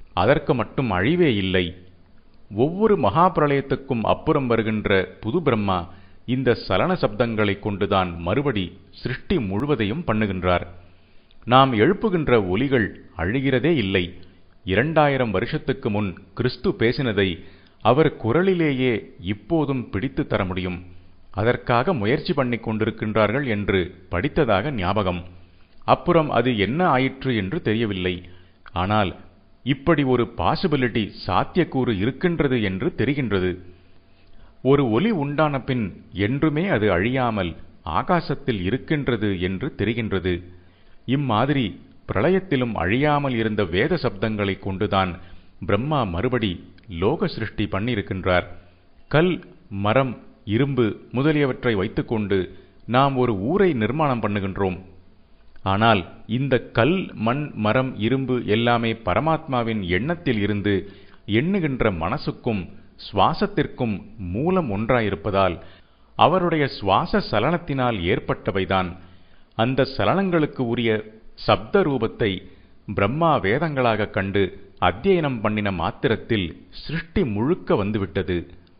அதற்கு மட்டும் அழிவே இல்லை ஒவ்வொரு மகா பிரளயத்துக்கும் அப்புறம் வருகின்ற புது பிரம்மா இந்த சலன சப்தங்களை கொண்டுதான் மறுபடி சிருஷ்டி முழுவதையும் பண்ணுகின்றார் நாம் எழுப்புகின்ற ஒலிகள் அழிகிறதே இல்லை இரண்டாயிரம் வருஷத்துக்கு முன் கிறிஸ்து பேசினதை அவர் குரலிலேயே இப்போதும் பிடித்து தர முடியும் அதற்காக முயற்சி பண்ணிக் கொண்டிருக்கின்றார்கள் என்று படித்ததாக ஞாபகம் அப்புறம் அது என்ன ஆயிற்று என்று தெரியவில்லை ஆனால் இப்படி ஒரு பாசிபிலிட்டி சாத்தியக்கூறு இருக்கின்றது என்று தெரிகின்றது ஒரு ஒலி உண்டான பின் என்றுமே அது அழியாமல் ஆகாசத்தில் இருக்கின்றது என்று தெரிகின்றது இம்மாதிரி பிரளயத்திலும் அழியாமல் இருந்த வேத சப்தங்களை கொண்டுதான் பிரம்மா மறுபடி லோக சிருஷ்டி பண்ணியிருக்கின்றார் கல் மரம் இரும்பு முதலியவற்றை வைத்துக்கொண்டு நாம் ஒரு ஊரை நிர்மாணம் பண்ணுகின்றோம் ஆனால் இந்த கல் மண் மரம் இரும்பு எல்லாமே பரமாத்மாவின் எண்ணத்தில் இருந்து எண்ணுகின்ற மனசுக்கும் சுவாசத்திற்கும் மூலம் ஒன்றாயிருப்பதால் அவருடைய சுவாச சலனத்தினால் ஏற்பட்டவைதான் அந்த சலனங்களுக்கு உரிய சப்த ரூபத்தை பிரம்மா வேதங்களாக கண்டு அத்தியனம் பண்ணின மாத்திரத்தில் சிருஷ்டி முழுக்க வந்துவிட்டது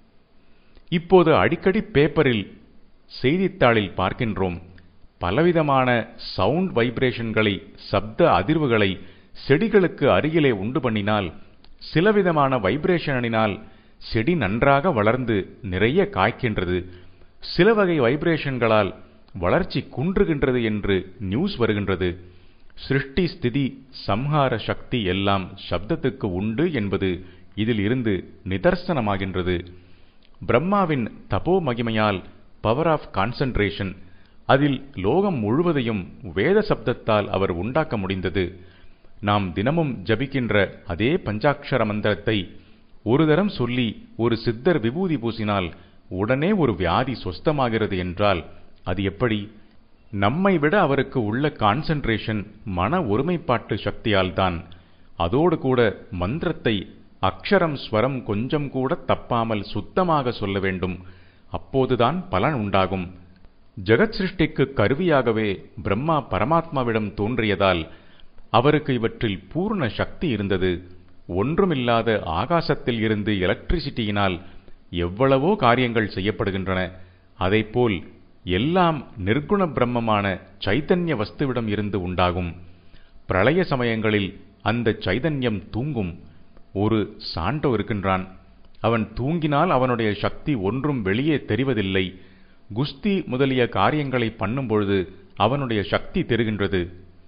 இப்போது அடிக்கடி பேப்பரில் செய்தித்தாளில் பார்க்கின்றோம் பலவிதமான சவுண்ட் வைப்ரேஷன்களை சப்த அதிர்வுகளை செடிகளுக்கு அருகிலே உண்டு பண்ணினால் சிலவிதமான வைப்ரேஷனினால் செடி நன்றாக வளர்ந்து நிறைய காய்க்கின்றது சில வகை வைப்ரேஷன்களால் வளர்ச்சி குன்றுகின்றது என்று நியூஸ் வருகின்றது சிருஷ்டி ஸ்திதி சம்ஹார சக்தி எல்லாம் சப்தத்துக்கு உண்டு என்பது இதில் இருந்து நிதர்சனமாகின்றது பிரம்மாவின் தபோ மகிமையால் பவர் ஆஃப் கான்சன்ட்ரேஷன் அதில் லோகம் முழுவதையும் வேத சப்தத்தால் அவர் உண்டாக்க முடிந்தது நாம் தினமும் ஜபிக்கின்ற அதே பஞ்சாட்சர மந்திரத்தை ஒரு தரம் சொல்லி ஒரு சித்தர் விபூதி பூசினால் உடனே ஒரு வியாதி சொஸ்தமாகிறது என்றால் அது எப்படி நம்மை விட அவருக்கு உள்ள கான்சன்ட்ரேஷன் மன ஒருமைப்பாட்டு சக்தியால் தான் அதோடு கூட மந்திரத்தை அக்ஷரம் ஸ்வரம் கொஞ்சம் கூட தப்பாமல் சுத்தமாக சொல்ல வேண்டும் அப்போதுதான் பலன் உண்டாகும் ஜெகத் சிருஷ்டிக்கு கருவியாகவே பிரம்மா பரமாத்மாவிடம் தோன்றியதால் அவருக்கு இவற்றில் பூர்ண சக்தி இருந்தது ஒன்றுமில்லாத ஆகாசத்தில் இருந்து எலக்ட்ரிசிட்டியினால் எவ்வளவோ காரியங்கள் செய்யப்படுகின்றன அதைப்போல் எல்லாம் நிர்குண பிரம்மமான சைத்தன்ய வஸ்துவிடம் இருந்து உண்டாகும் பிரளய சமயங்களில் அந்த சைதன்யம் தூங்கும் ஒரு சாண்டோ இருக்கின்றான் அவன் தூங்கினால் அவனுடைய சக்தி ஒன்றும் வெளியே தெரிவதில்லை குஸ்தி முதலிய காரியங்களை பண்ணும் பொழுது அவனுடைய சக்தி தெரிகின்றது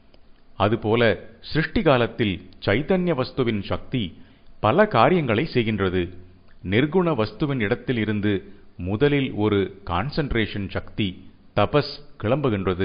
அதுபோல சிருஷ்டி காலத்தில் சைத்தன்ய வஸ்துவின் சக்தி பல காரியங்களை செய்கின்றது நிர்குண வஸ்துவின் இடத்தில் இருந்து முதலில் ஒரு கான்சன்ட்ரேஷன் சக்தி தபஸ் கிளம்புகின்றது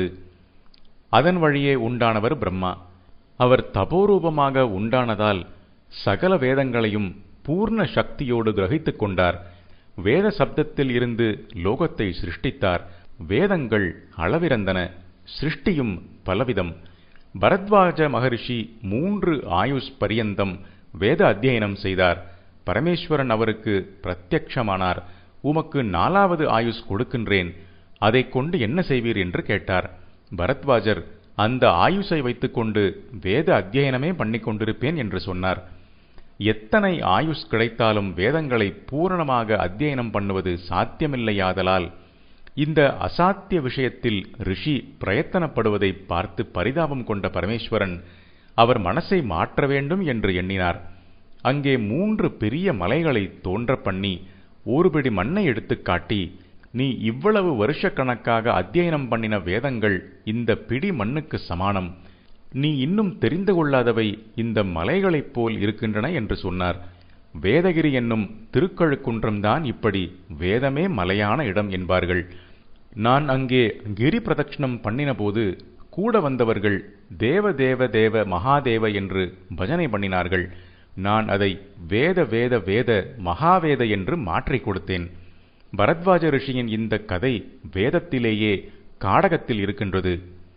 அதன் வழியே உண்டானவர் பிரம்மா அவர் தபோரூபமாக உண்டானதால் சகல வேதங்களையும் பூர்ண சக்தியோடு கிரகித்துக் கொண்டார் வேத சப்தத்தில் இருந்து லோகத்தை சிருஷ்டித்தார் வேதங்கள் அளவிறந்தன சிருஷ்டியும் பலவிதம் பரத்வாஜ மகரிஷி மூன்று ஆயுஷ் பரியந்தம் வேத அத்தியனம் செய்தார் பரமேஸ்வரன் அவருக்கு பிரத்யக்ஷமானார் உமக்கு நாலாவது ஆயுஷ் கொடுக்கின்றேன் அதை கொண்டு என்ன செய்வீர் என்று கேட்டார் பரத்வாஜர் அந்த ஆயுஷை வைத்துக்கொண்டு வேத அத்தியனமே பண்ணிக் கொண்டிருப்பேன் என்று சொன்னார் எத்தனை ஆயுஷ் கிடைத்தாலும் வேதங்களை பூரணமாக அத்தியனம் பண்ணுவது சாத்தியமில்லையாதலால் இந்த அசாத்திய விஷயத்தில் ரிஷி பிரயத்தனப்படுவதை பார்த்து பரிதாபம் கொண்ட பரமேஸ்வரன் அவர் மனசை மாற்ற வேண்டும் என்று எண்ணினார் அங்கே மூன்று பெரிய மலைகளை தோன்ற பண்ணி ஒருபிடி மண்ணை எடுத்துக் காட்டி நீ இவ்வளவு வருஷக்கணக்காக அத்தியனம் பண்ணின வேதங்கள் இந்த பிடி மண்ணுக்கு சமானம் நீ இன்னும் தெரிந்து கொள்ளாதவை இந்த மலைகளைப் போல் இருக்கின்றன என்று சொன்னார் வேதகிரி என்னும் திருக்கழுக்குன்றம்தான் இப்படி வேதமே மலையான இடம் என்பார்கள் நான் அங்கே கிரி பிரதட்சணம் பண்ணினபோது கூட வந்தவர்கள் தேவ தேவ தேவ மகாதேவ என்று பஜனை பண்ணினார்கள் நான் அதை வேத வேத வேத மகாவேத என்று மாற்றிக் கொடுத்தேன் பரத்வாஜ ரிஷியின் இந்த கதை வேதத்திலேயே காடகத்தில் இருக்கின்றது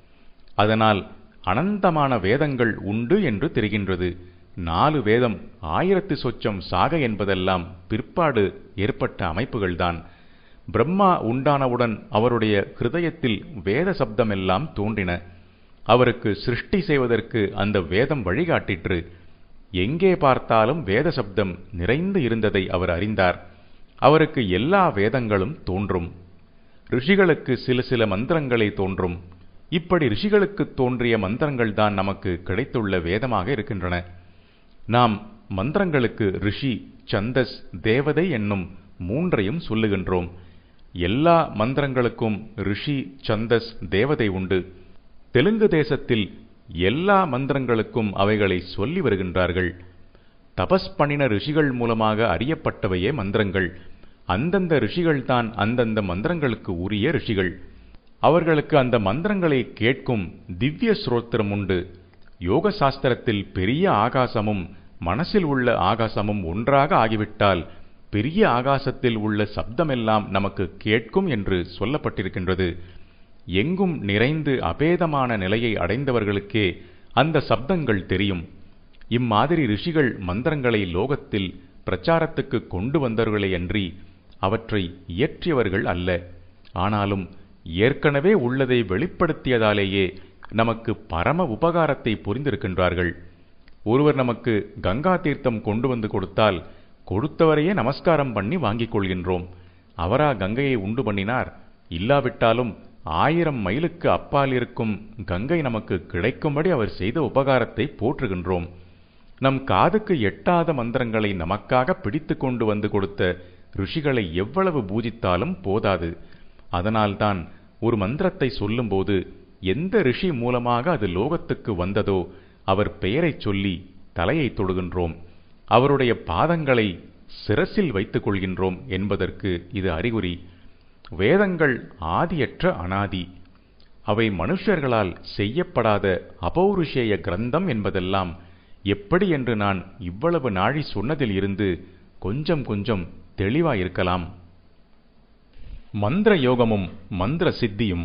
அதனால் அனந்தமான வேதங்கள் உண்டு என்று தெரிகின்றது நாலு வேதம் ஆயிரத்து சொச்சம் சாக என்பதெல்லாம் பிற்பாடு ஏற்பட்ட அமைப்புகள்தான் பிரம்மா உண்டானவுடன் அவருடைய ஹிருதயத்தில் வேத சப்தமெல்லாம் தோன்றின அவருக்கு சிருஷ்டி செய்வதற்கு அந்த வேதம் வழிகாட்டிற்று எங்கே பார்த்தாலும் வேத சப்தம் நிறைந்து இருந்ததை அவர் அறிந்தார் அவருக்கு எல்லா வேதங்களும் தோன்றும் ரிஷிகளுக்கு சில சில மந்திரங்களே தோன்றும் இப்படி ரிஷிகளுக்கு தோன்றிய மந்திரங்கள் தான் நமக்கு கிடைத்துள்ள வேதமாக இருக்கின்றன நாம் மந்திரங்களுக்கு ரிஷி சந்தஸ் தேவதை என்னும் மூன்றையும் சொல்லுகின்றோம் எல்லா மந்திரங்களுக்கும் ரிஷி சந்தஸ் தேவதை உண்டு தெலுங்கு தேசத்தில் எல்லா மந்திரங்களுக்கும் அவைகளை சொல்லி வருகின்றார்கள் தபஸ் பண்ணின ரிஷிகள் மூலமாக அறியப்பட்டவையே மந்திரங்கள் அந்தந்த ரிஷிகள்தான் அந்தந்த மந்திரங்களுக்கு உரிய ரிஷிகள் அவர்களுக்கு அந்த மந்திரங்களை கேட்கும் திவ்ய ஸ்ரோத்திரம் உண்டு யோக சாஸ்திரத்தில் பெரிய ஆகாசமும் மனசில் உள்ள ஆகாசமும் ஒன்றாக ஆகிவிட்டால் பெரிய ஆகாசத்தில் உள்ள சப்தமெல்லாம் நமக்கு கேட்கும் என்று சொல்லப்பட்டிருக்கின்றது எங்கும் நிறைந்து அபேதமான நிலையை அடைந்தவர்களுக்கே அந்த சப்தங்கள் தெரியும் இம்மாதிரி ரிஷிகள் மந்திரங்களை லோகத்தில் பிரச்சாரத்துக்கு கொண்டு வந்தவர்களே அன்றி அவற்றை இயற்றியவர்கள் அல்ல ஆனாலும் ஏற்கனவே உள்ளதை வெளிப்படுத்தியதாலேயே நமக்கு பரம உபகாரத்தை புரிந்திருக்கின்றார்கள் ஒருவர் நமக்கு கங்கா தீர்த்தம் கொண்டு வந்து கொடுத்தால் கொடுத்தவரையே நமஸ்காரம் பண்ணி வாங்கிக் கொள்கின்றோம் அவரா கங்கையை உண்டு பண்ணினார் இல்லாவிட்டாலும் ஆயிரம் மைலுக்கு அப்பால் இருக்கும் கங்கை நமக்கு கிடைக்கும்படி அவர் செய்த உபகாரத்தை போற்றுகின்றோம் நம் காதுக்கு எட்டாத மந்திரங்களை நமக்காக பிடித்து கொண்டு வந்து கொடுத்த ரிஷிகளை எவ்வளவு பூஜித்தாலும் போதாது அதனால்தான் ஒரு மந்திரத்தை சொல்லும்போது எந்த ரிஷி மூலமாக அது லோகத்துக்கு வந்ததோ அவர் பெயரைச் சொல்லி தலையை தொடுகின்றோம் அவருடைய பாதங்களை சிரசில் வைத்துக் கொள்கின்றோம் என்பதற்கு இது அறிகுறி வேதங்கள் ஆதியற்ற அனாதி அவை மனுஷர்களால் செய்யப்படாத அபௌருஷேய கிரந்தம் என்பதெல்லாம் எப்படி என்று நான் இவ்வளவு நாழி சொன்னதில் இருந்து கொஞ்சம் கொஞ்சம் தெளிவாயிருக்கலாம் மந்திர யோகமும் மந்திர சித்தியும்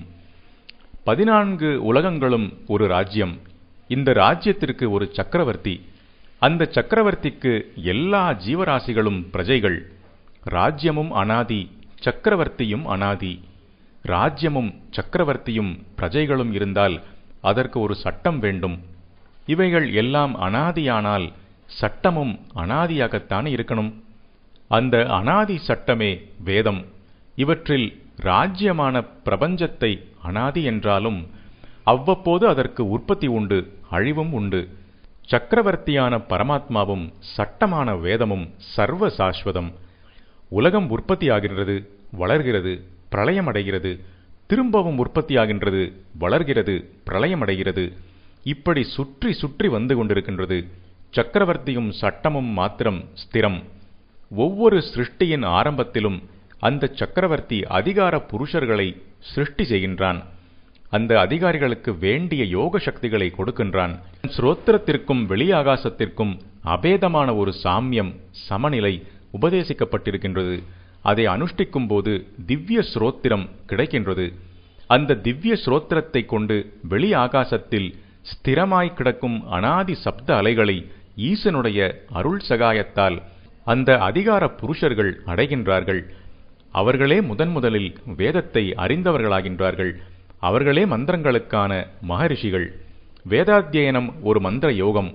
பதினான்கு உலகங்களும் ஒரு ராஜ்யம் இந்த ராஜ்யத்திற்கு ஒரு சக்கரவர்த்தி அந்த சக்கரவர்த்திக்கு எல்லா ஜீவராசிகளும் பிரஜைகள் ராஜ்யமும் அனாதி சக்கரவர்த்தியும் அனாதி ராஜ்யமும் சக்கரவர்த்தியும் பிரஜைகளும் இருந்தால் அதற்கு ஒரு சட்டம் வேண்டும் இவைகள் எல்லாம் அனாதியானால் சட்டமும் அனாதியாகத்தானே இருக்கணும் அந்த அனாதி சட்டமே வேதம் இவற்றில் ராஜ்யமான பிரபஞ்சத்தை அனாதி என்றாலும் அவ்வப்போது அதற்கு உற்பத்தி உண்டு அழிவும் உண்டு சக்கரவர்த்தியான பரமாத்மாவும் சட்டமான வேதமும் சர்வ சாஸ்வதம் உலகம் உற்பத்தியாகின்றது வளர்கிறது பிரளயமடைகிறது திரும்பவும் உற்பத்தியாகின்றது வளர்கிறது பிரளயமடைகிறது இப்படி சுற்றி சுற்றி வந்து கொண்டிருக்கின்றது சக்கரவர்த்தியும் சட்டமும் மாத்திரம் ஸ்திரம் ஒவ்வொரு சிருஷ்டியின் ஆரம்பத்திலும் அந்த சக்கரவர்த்தி அதிகார புருஷர்களை சிருஷ்டி செய்கின்றான் அந்த அதிகாரிகளுக்கு வேண்டிய யோக சக்திகளை கொடுக்கின்றான் ஸ்ரோத்திரத்திற்கும் வெளியாகாசத்திற்கும் அபேதமான ஒரு சாமியம் சமநிலை உபதேசிக்கப்பட்டிருக்கின்றது அதை அனுஷ்டிக்கும் போது திவ்ய ஸ்ரோத்திரம் கிடைக்கின்றது அந்த திவ்ய ஸ்ரோத்திரத்தை கொண்டு வெளி ஆகாசத்தில் ஸ்திரமாய் கிடக்கும் அனாதி சப்த அலைகளை ஈசனுடைய அருள் சகாயத்தால் அந்த அதிகார புருஷர்கள் அடைகின்றார்கள் அவர்களே முதன் முதலில் வேதத்தை அறிந்தவர்களாகின்றார்கள் அவர்களே மந்திரங்களுக்கான மகரிஷிகள் வேதாத்தியனம் ஒரு மந்திர யோகம்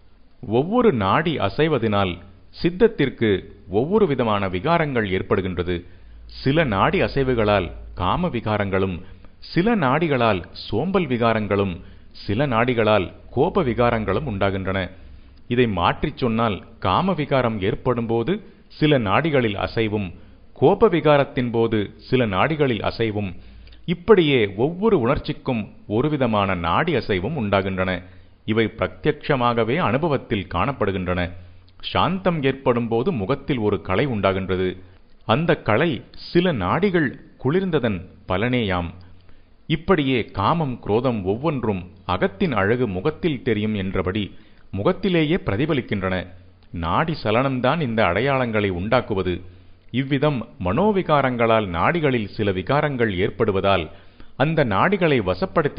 ஒவ்வொரு நாடி அசைவதனால் சித்தத்திற்கு ஒவ்வொரு விதமான விகாரங்கள் ஏற்படுகின்றது சில நாடி அசைவுகளால் காம விகாரங்களும் சில நாடிகளால் சோம்பல் விகாரங்களும் சில நாடிகளால் கோப விகாரங்களும் உண்டாகின்றன இதை மாற்றிச் சொன்னால் காம விகாரம் ஏற்படும்போது சில நாடிகளில் அசைவும் கோப விகாரத்தின் போது சில நாடிகளில் அசைவும் இப்படியே ஒவ்வொரு உணர்ச்சிக்கும் ஒருவிதமான நாடி அசைவும் உண்டாகின்றன இவை பிரத்யட்சமாகவே அனுபவத்தில் காணப்படுகின்றன சாந்தம் ஏற்படும் போது முகத்தில் ஒரு களை உண்டாகின்றது அந்த களை சில நாடிகள் குளிர்ந்ததன் பலனேயாம் இப்படியே காமம் குரோதம் ஒவ்வொன்றும் அகத்தின் அழகு முகத்தில் தெரியும் என்றபடி முகத்திலேயே பிரதிபலிக்கின்றன நாடி சலனம்தான் இந்த அடையாளங்களை உண்டாக்குவது இவ்விதம் மனோவிகாரங்களால் நாடிகளில் சில விகாரங்கள் ஏற்படுவதால் அந்த நாடிகளை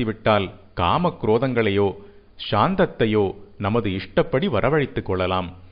வசப்படுத்திவிட்டால் காம குரோதங்களையோ சாந்தத்தையோ நமது இஷ்டப்படி வரவழைத்துக் கொள்ளலாம்